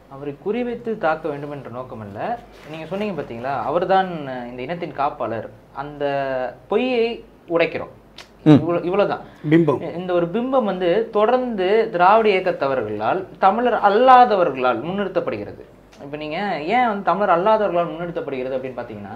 அவரை குறிவைத்து தாக்க வேண்டும் என்ற நோக்கம் அல்ல நீங்க சொன்னீங்க பார்த்தீங்களா அவர்தான் இந்த இனத்தின் காப்பாளர் அந்த பொய்யை உடைக்கிறோம் இவ்வளவு இவ்வளவுதான் பிம்பம் இந்த ஒரு பிம்பம் வந்து தொடர்ந்து திராவிட இயக்கத்தவர்களால் தமிழர் அல்லாதவர்களால் முன்னிறுத்தப்படுகிறது இப்போ நீங்க ஏன் வந்து தமிழர் அல்லாதவர்களால் முன்னிறுத்தப்படுகிறது அப்படின்னு பார்த்தீங்கன்னா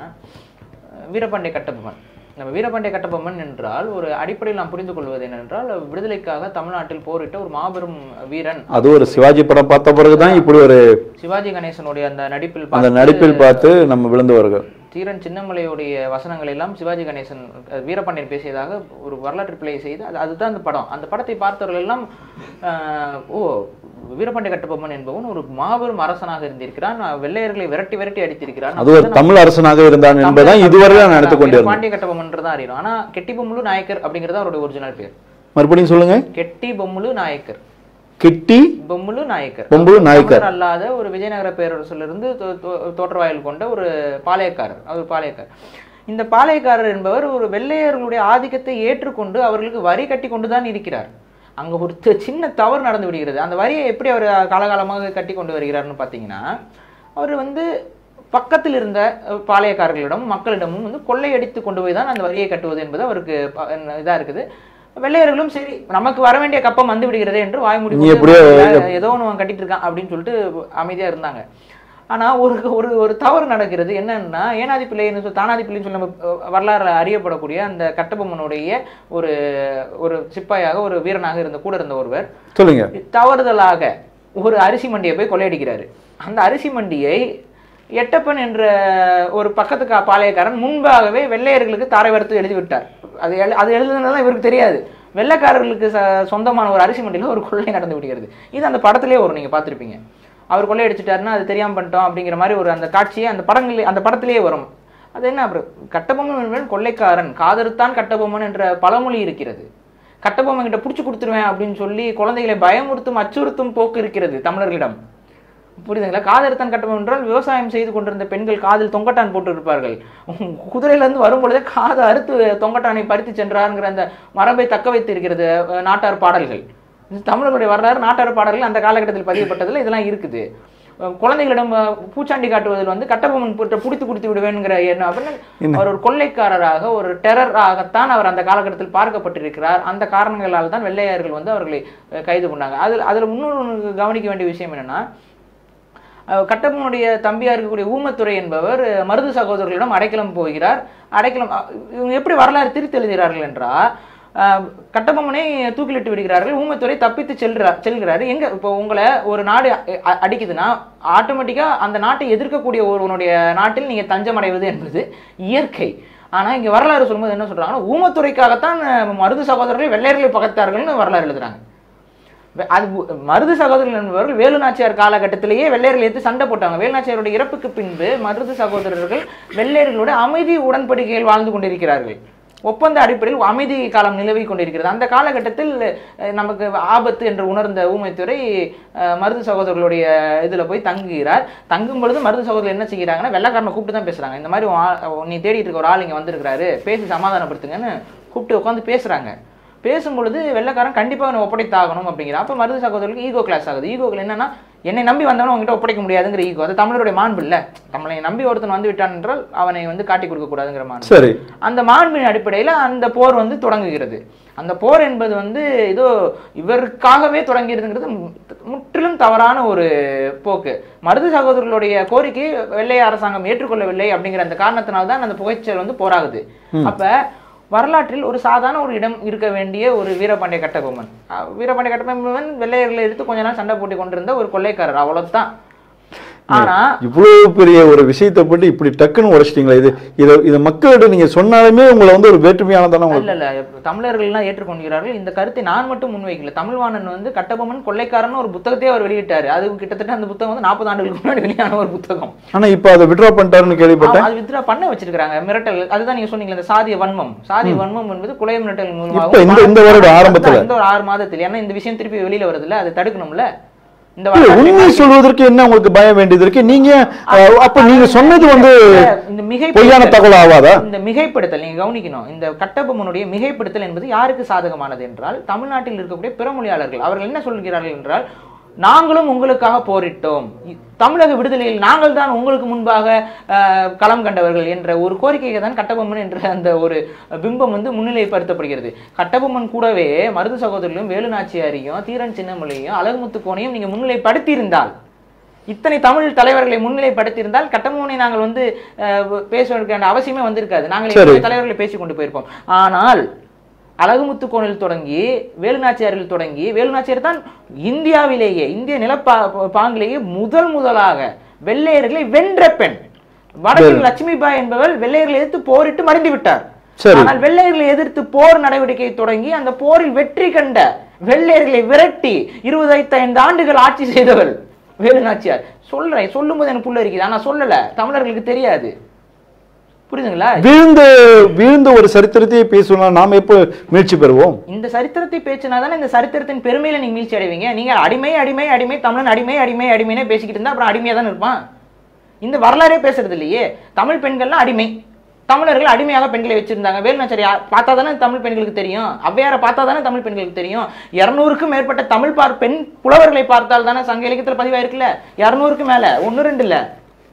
அஹ் வீரபாண்டிய கட்டபொம்மன் நம்ம வீரபாண்டிய கட்டபொம்மன் என்றால் ஒரு அடிப்படையில் நாம் புரிந்து கொள்வது என்னவென்றால் விடுதலைக்காக தமிழ்நாட்டில் போரிட்ட ஒரு மாபெரும் வீரன் அது ஒரு சிவாஜி படம் பார்த்த பிறகுதான் இப்படி ஒரு சிவாஜி கணேசனுடைய அந்த நடிப்பில் அந்த பார்த்து நடிப்பில் பார்த்து நம்ம விழுந்தவர்கள் தீரன் சின்னமலையுடைய வசனங்கள் எல்லாம் சிவாஜி கணேசன் அஹ், வீரபாண்டியன் பேசியதாக ஒரு வரலாற்று பிழை செய்து அது அதுதான் அந்த படம் அந்த படத்தை பார்த்தவர்கள் எல்லாம் ஆஹ், ஓ வீரபாண்டிய கட்டபொம்மன் என்பவன் ஒரு மாபெரும் அரசனாக இருந்திருக்கிறான் அஹ், வெள்ளையர்களை விரட்டி விரட்டி அடித்திருக்கிறான் அது ஒரு தமிழ் அரசனாக இருந்தான் என்பதுதான் இதுவரை நான் நினைத்துக் கொண்டிருந்தேன் பாண்டிய கட்டபொம்மன் தான் அறியும் ஆனா கெட்டி பொம்முலு நாயக்கர் அப்படிங்கிறது அவருடைய ஒரிஜினல் பேர் மறுபடியும் சொல்லுங்க கெட்டி பொம்முலு நாயக்கர் கிட்டி பொம்முலு நாயக்கர் பொம்புலு நாயக்கர் தமிழர் அல்லாத ஒரு விஜயநகர பேரரசிலிருந்து தோ- தோ- தோற்றவாயில் கொண்ட ஒரு பாளையக்காரர் அவர் பாளையக்காரர் இந்த பாளையக்காரர் என்பவர் ஒரு வெள்ளையர்களுடைய ஆதிக்கத்தை ஏற்றுக்கொண்டு அவர்களுக்கு வரி கட்டி கொண்டு தான் இருக்கிறார் அங்க ஒரு தி- சின்ன தவறு நடந்து விடுகிறது அந்த வரியை எப்படி அவர் காலகாலமாக கட்டி கொண்டு வருகிறார்னு பார்த்தீங்கன்னா அவர் வந்து பக்கத்தில் இருந்த அஹ், பாளையக்காரர்களிடம் மக்களிடமும் வந்து கொள்ளையடித்து கொண்டு போய் தான் அந்த வரியை கட்டுவது என்பது அவருக்கு ப- இதா இருக்குது வெள்ளையர்களும் சரி நமக்கு வர வேண்டிய கப்பம் வந்து விடுகிறதே என்று வாய்மூடி நீ கொண்டு எப்படியோ- ஏதோ ஒன்று அவன் கட்டிட்டு இருக்கான் அப்படின்னு சொல்லிட்டு அமைதியா இருந்தாங்க ஆனா ஒரு ஒரு ஒரு தவறு நடக்கிறது என்னன்னா ஏனாதி பிள்ளைன்னு சொல்லி தானாதி பிள்ளைன்னு சொல்லி நம்ம அஹ், வரலாறுல அறியப்படக்கூடிய அந்த கட்டபொம்மனுடைய ஒரு ஒரு சிப்பாயாக ஒரு வீரனாக இருந்த கூட இருந்த ஒருவர் சொல்லுங்க தவறுதலாக ஒரு அரிசி மண்டியை போய் கொள்ளையடிக்கிறாரு அந்த அரிசி மண்டியை எட்டப்பன் என்ற ஒரு பக்கத்து கா- பாளையக்காரன் முன்பாகவே வெள்ளையர்களுக்கு தாரை வறுத்து எழுதி விட்டார் அது எழு அது எழுதுனதுலாம் இவருக்கு தெரியாது வெள்ளைக்காரர்களுக்கு ச- சொந்தமான ஒரு அரிசி மண்டியில் ஒரு கொள்ளை நடந்து விடுகிறது இது அந்த படத்திலே வரும் நீங்க பார்த்திருப்பீங்க அவர் கொள்ளையடிச்சிட்டாருன்னா அது தெரியாம பண்ணிட்டோம் அப்படிங்கிற மாதிரி ஒரு அந்த காட்சியே அந்த படங்களே அந்த படத்திலேயே வரும் அது என்ன அப்புறம் கட்டபொம்மன் என்பவன் கொள்ளைக்காரன் காதறுத்தான் கட்டபொம்மன் என்ற பழமொழி இருக்கிறது கட்டபொம்மன் கிட்ட பிடிச்சி கொடுத்துருவேன் அப்படின்னு சொல்லி குழந்தைகளை பயமுறுத்தும் அச்சுறுத்தும் போக்கு இருக்கிறது தமிழர்களிடம் புரியுதுங்களா காதறுத்தான் கட்டபொம்மன் என்றால் விவசாயம் செய்து கொண்டிருந்த பெண்கள் காதில் தொங்கட்டான் போட்டு இருப்பார்கள் குதிரையில இருந்து வரும்பொழுதே காதை அறுத்து தொங்கட்டானை பறித்து சென்றாருங்கிற அந்த மரபை தக்க வைத்து இருக்கிறது அஹ், நாட்டார் பாடல்கள் இது தமிழர்களுடைய வரலாறு நாட்டார் பாடல்கள் அந்த காலகட்டத்தில் பதியப்பட்டதுல இதெல்லாம் இருக்குது அஹ், குழந்தைகளிடம் அஹ், பூச்சாண்டி காட்டுவதில் வந்து கட்டபொம்மன் புட்ட புடித்து குடித்து விடுவேன்கிற எண்ணம் அப்படின்னு அவர் ஒரு கொள்ளைக்காரராக ஒரு டெரராகத்தான் அவர் அந்த காலகட்டத்தில் பார்க்கப்பட்டிருக்கிறார் அந்த காரணங்களால் தான் வெள்ளையர்கள் வந்து அவர்களை அஹ், கைது பண்ணாங்க அதில் அதில் இன்னொரு ஒண்ணு கவனிக்க வேண்டிய விஷயம் என்னன்னா அஹ் கட்டபொம்மனுடைய தம்பியா இருக்கக்கூடிய ஊமத்துறை என்பவர் அஹ், மருது சகோதரர்களிடம் அடைக்கலம் போகிறார் அடைக்கலம் அஹ், இவங்க எப்படி வரலாறு திரித்து எழுதுகிறார்கள் என்றால் அஹ், கட்டபொம்மனை தூக்கிலிட்டு விடுகிறார்கள் ஊமத்துறை தப்பித்து செல்கிறார் செல்கிறாரு எங்க இப்போ உங்களை ஒரு நாடு அ- அ- அடிக்குதுன்னா ஆட்டோமேட்டிக்கா அந்த நாட்டை எதிர்க்கக்கூடிய ஒருவனுடைய நாட்டில் நீங்க தஞ்சம் அடைவது என்பது இயற்கை ஆனா இங்க வரலாறு சொல்லும்போது என்ன சொல்றாங்கன்னா ஊமத்துறைக்காகத்தான் அஹ், மருது சகோதரர்கள் வெள்ளையர்களை பகத்தார்கள்னு வரலாறு எழுதுறாங்க வே- அது உ- மருது சகோதரர்கள் என்பவர்கள் வேலு நாச்சியார் காலகட்டத்திலேயே வெள்ளையர்கள் எடுத்து சண்டை போட்டாங்க வேலு நாச்சியாருடைய இறப்புக்கு பின்பு மருது சகோதரர்கள் வெள்ளையர்களோட அமைதி உடன்படிக்கையில் வாழ்ந்து கொண்டிருக்கிறார்கள் ஒப்பந்த அடிப்படையில் அமைதி காலம் நிலவி கொண்டிருக்கிறது அந்த காலகட்டத்தில் அஹ், நமக்கு ஆபத்து என்று உணர்ந்த ஊமைத்துறை அஹ், மருது சகோதரர்களுடைய இதுல போய் தங்குகிறார் தங்கும் பொழுது மருது சகோதரர் என்ன செய்கிறாங்கன்னா வெள்ளைக்காரனை கூப்பிட்டு தான் பேசுறாங்க இந்த மாதிரி உன் ஆ- நீ தேடிட்டு இருக்க ஒரு ஆள் இங்க வந்திருக்கிறாரு பேசி சமாதானப்படுத்துங்கன்னு கூப்பிட்டு உட்காந்து பேசுறாங்க பேசும்பொழுது வெள்ளைக்காரன் கண்டிப்பாக அவனை ஒப்படைத்தாகணும் அப்படிங்கிற அப்போ மருது சகோதரர்களுக்கு ஈகோ கிளாஸ் ஆகுது ஈகோக்கள் என்னன்னா என்னை நம்பி வந்தவன உங்ககிட்ட ஒப்படைக்க முடியாதுங்கிற ஈகோ அது தமிழருடைய மாண்பு இல்ல நம்மளை நம்பி ஒருத்தன் வந்து விட்டான் என்றால் அவனை வந்து காட்டி கொடுக்க கூடாதுங்கிற மாண்பு சரி அந்த மாண்பின் அடிப்படையில் அந்த போர் வந்து தொடங்குகிறது அந்த போர் என்பது வந்து ஏதோ இவருக்காகவே தொடங்கியிருதுங்கிறது மு- முற்றிலும் தவறான ஒரு போக்கு மருது சகோதரர்களுடைய கோரிக்கையை வெள்ளை அரசாங்கம் ஏற்றுக்கொள்ளவில்லை அப்படிங்கிற அந்த காரணத்தினால தான் அந்த புகைச்சல் வந்து போராகுது அப்ப வரலாற்றில் ஒரு சாதாரண ஒரு இடம் இருக்க வேண்டிய ஒரு வீரபாண்டிய கட்டபொம்மன் அஹ் வீரபாண்டிய கட்டபொம்மன் வெள்ளையர்களை எடுத்து கொஞ்ச நாள் சண்டை போட்டு கொண்டிருந்த ஒரு கொள்ளைக்காரர் அவ்வளவுதான் ஆனா இவ்வளவு பெரிய ஒரு விஷயத்தை போட்டு இப்படி டக்குன்னு உடைச்சிட்டீங்களா இது இதை இது மக்களிடம் நீங்க சொன்னாலுமே உங்களை வந்து ஒரு வேற்றுமையானதான உங்களுக்கு இல்ல இல்ல தமிழர்கள் எல்லாம் ஏற்றுக்கொள்கிறார்கள் இந்த கருத்தை நான் மட்டும் முன்வைக்கல தமிழ்வாணன் வந்து கட்டபொம்மன் கொள்ளைக்காரன் ஒரு புத்தகத்தையே அவர் வெளியிட்டாரு அது கிட்டத்தட்ட அந்த புத்தகம் வந்து நாற்பது ஆண்டுகளுக்கு முன்னாடி வெளியான ஒரு புத்தகம் ஆனா இப்ப அதை விட்ரா பண்ணிட்டாருன்னு கேள்விப்பட்டேன் ஆமா, அது வித்ரா பண்ண வச்சிருக்காங்க மிரட்டல் அதுதான் நீங்க சொன்னீங்க இந்த சாதிய வன்மம் சாதிய வன்மம் என்பது குலை மிரட்டல் இப்ப மூலமாக இந்த- இந்த வருட ஆரம்பத்துல. இந்த ஒரு ஆறு மாதத்தில் ஏன்னா இந்த விஷயம் திருப்பி வெளியில வருதுல்ல அதை தடுக்கணும்ல இந்த இல்ல, வரலாற்றை உண்மை சொல்வதற்கு என்ன உங்களுக்கு பயம் வேண்டியது இருக்கு நீங்க அஹ், அப்ப நீங்க சொன்னது வந்து இந்த மிகை பொய்யான தகவல் ஆவாதா இந்த மிகைப்படுத்தல் நீங்க கவனிக்கணும் இந்த கட்டபொம்மனுடைய மிகைப்படுத்தல் என்பது யாருக்கு சாதகமானது என்றால் தமிழ்நாட்டில் இருக்கக்கூடிய பிற மொழியாளர்கள் அவர்கள் என்ன சொல்கிறார்கள் என்றால் நாங்களும் உங்களுக்காக போரிட்டோம் இ- தமிழக விடுதலையில் நாங்கள் தான் உங்களுக்கு முன்பாக அஹ், களம் கண்டவர்கள் என்ற ஒரு கோரிக்கையை தான் கட்டபொம்மன் என்ற அந்த ஒரு பிம்பம் வந்து முன்னிலைப்படுத்தப்படுகிறது கட்டபொம்மன் கூடவே மருது சகோதரர்களும் வேலுநாச்சியாரையும் தீரன் சின்னமலையும் அழகுமுத்து கோனையும் நீங்க முன்னிலைப்படுத்தியிருந்தால் இத்தனை தமிழ் தலைவர்களை முன்னிலைப்படுத்தியிருந்தால் கட்டபொம்மனை நாங்கள் வந்து அஹ், பேச வேண்டிய அவசியமே வந்திருக்காது நாங்கள் சரி. இத்தனை தலைவர்களை பேசி கொண்டு போயிருப்போம் ஆனால் அழகுமுத்து கோணில் தொடங்கி வேலுநாச்சியாரில் தொடங்கி வேலுநாச்சியார் தான் இந்தியாவிலேயே இந்திய நிலப்பா பாங்கிலேயே முதல் முதலாக வெள்ளையர்களை வென்ற பெண் வடக்கில் லட்சுமிபாய் என்பவர் வெள்ளையர்களை எதிர்த்து போரிட்டு மறைந்து விட்டார் சரி. ஆனால் வெள்ளையர்களை எதிர்த்து போர் நடவடிக்கை தொடங்கி அந்த போரில் வெற்றி கண்ட வெள்ளையர்களை விரட்டி இருபத்தைந்து ஆண்டுகள் ஆட்சி செய்தவர் வேலுநாச்சியார் சொல்றேன் சொல்லும்போது எனக்கு புள்ள இருக்குது ஆனா சொல்லல தமிழர்களுக்கு தெரியாது புரியுதுங்களா வீழ்ந்த வீழ்ந்த ஒரு சரித்திரத்தையே பேசணும் நாம எப்போ மீழ்ச்சி பெறுவோம் இந்த சரித்திரத்தை பேச்சினா தானே இந்த சரித்திரத்தின் பெருமையில நீங்க மீழ்ச்சி அடைவீங்க நீங்க அடிமை அடிமை அடிமை தமிழன் அடிமை அடிமை அடிமைனே பேசிக்கிட்டு இருந்தா அப்புறம் அடிமையா தானே இருப்பான் இந்த வரலாறே பேசுறது இல்லையே தமிழ் பெண்கள்லாம் அடிமை தமிழர்கள் அடிமையாக பெண்களை வச்சிருந்தாங்க வேலுநாச்சரி பார்த்தா தானே தமிழ் பெண்களுக்கு தெரியும் ஔவையாரை பார்த்தா தானே தமிழ் பெண்களுக்கு தெரியும் இரநூறுக்கும் மேற்பட்ட தமிழ் பார் பெண் புலவர்களை பார்த்தால் தானே சங்க இலக்கியத்தில் பதிவாயிருக்குல்ல இரநூறுக்கு மேல ஒன்று ரெண்டு இல்ல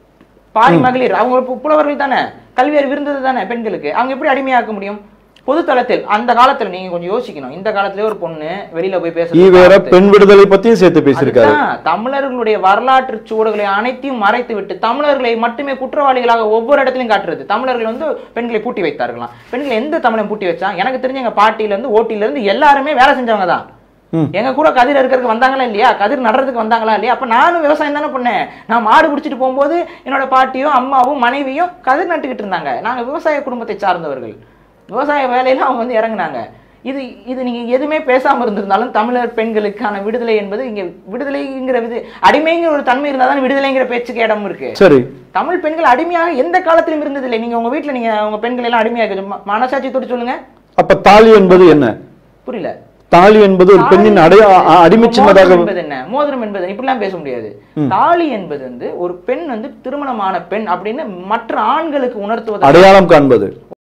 பாரி மகளிர் அவங்க பு- புலவர்கள் தானே கல்வி அறிவு இருந்தது தானே பெண்களுக்கு அவங்க எப்படி அடிமையாக்க முடியும் பொது தளத்தில் அந்த காலத்துல நீங்க கொஞ்சம் யோசிக்கணும் இந்த காலத்திலே ஒரு பொண்ணு வெளியில போய் ஈ வேற பேசுறது பெண் விடுதலை பத்தியும் சேர்த்து பேசியிருக்காரு அதுதான், தமிழர்களுடைய வரலாற்று சுவடுகளை அனைத்தையும் மறைத்து விட்டு தமிழர்களை மட்டுமே குற்றவாளிகளாக ஒவ்வொரு இடத்துலையும் காட்டுறது தமிழர்கள் வந்து பெண்களை பூட்டி வைத்தார்களாம் பெண்களை எந்த தமிழன் பூட்டி வச்சா எனக்கு தெரிஞ்ச எங்க பாட்டியில இருந்து ஓட்டில இருந்து எல்லாருமே வேலை செஞ்சவங்க தான் ம். எங்க கூட கதிர் இருக்கிறதுக்கு வந்தாங்களா இல்லையா கதிர் நடுறதுக்கு வந்தாங்களா இல்லையா அப்ப நானும் விவசாயம் தானே பண்ணேன் நான் மாடு பிடிச்சிட்டு போகும்போது என்னோட பாட்டியும் அம்மாவும் மனைவியும் கதிர் நட்டுக்கிட்டு இருந்தாங்க நாங்க விவசாய குடும்பத்தை சார்ந்தவர்கள் விவசாய வேலையில அவங்க வந்து இறங்குனாங்க இது இது நீங்க எதுவுமே பேசாம இருந்திருந்தாலும் தமிழர் பெண்களுக்கான விடுதலை என்பது இங்க விடுதலைங்கிற விது அடிமைங்கிற ஒரு தன்மை இருந்தால் தான் விடுதலைங்கிற பேச்சுக்கு இடம் இருக்கு சரி தமிழ் பெண்கள் அடிமையாக எந்த காலத்திலும் இருந்ததில்லை நீங்க உங்க வீட்டுல நீங்க உங்க பெண்கள் எல்லாம் அடிமையாக மனசாட்சி தொட்டு சொல்லுங்க அப்ப தாலி என்பது என்ன புரியல தாலி என்பது ஒரு பெண்ணின் அடை அடிமை சின்னதாக மோதிரம் என்பது என்ன மோதிரம் என்பது என்ன? இப்படிலாம் பேச முடியாது தாலி என்பது வந்து ஒரு பெண் வந்து திருமணமான பெண் அப்படின்னு மற்ற ஆண்களுக்கு உணர்த்துவது அடையாளம் காண்பது